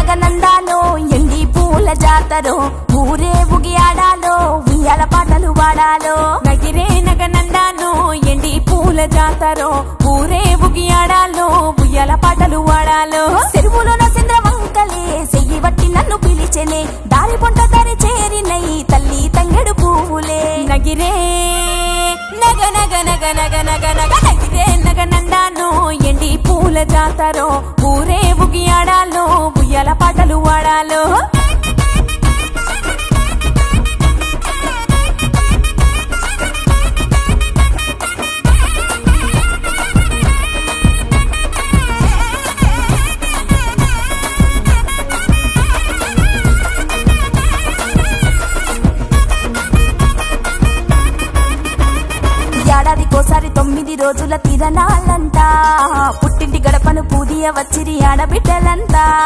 నగనందాలో ఎండి పూల జాతరో ఊరే ఉగి ఆడాలో ఉయ్యాల పాటలు వాడాలో నగిరే నగనందాను ఎండి పూల జాతరో ఊరే ఉగియాడాలో ఉయ్యాల పాటలు వాడాలో చెరువులోన చంద్రవంకలే చెయ్యి బట్టి నన్ను పిలిచెనే దారి పొంట దారి చేరినై తల్లి తంగెడు పువ్వులే నగిరే నగ నగ నగ నగ నగ నగ నగిరే నగనందాను ఎండి పూల జాతరో ఊరే ఉగియాడాలో ఉయ్యాల పాటలు వాడాలో ఏడాదికోసారి తొమ్మిది రోజుల తిరణాలంతా పుట్టింటి గడపను పూదియ వచ్చిరి ఆడబిడ్డలంతా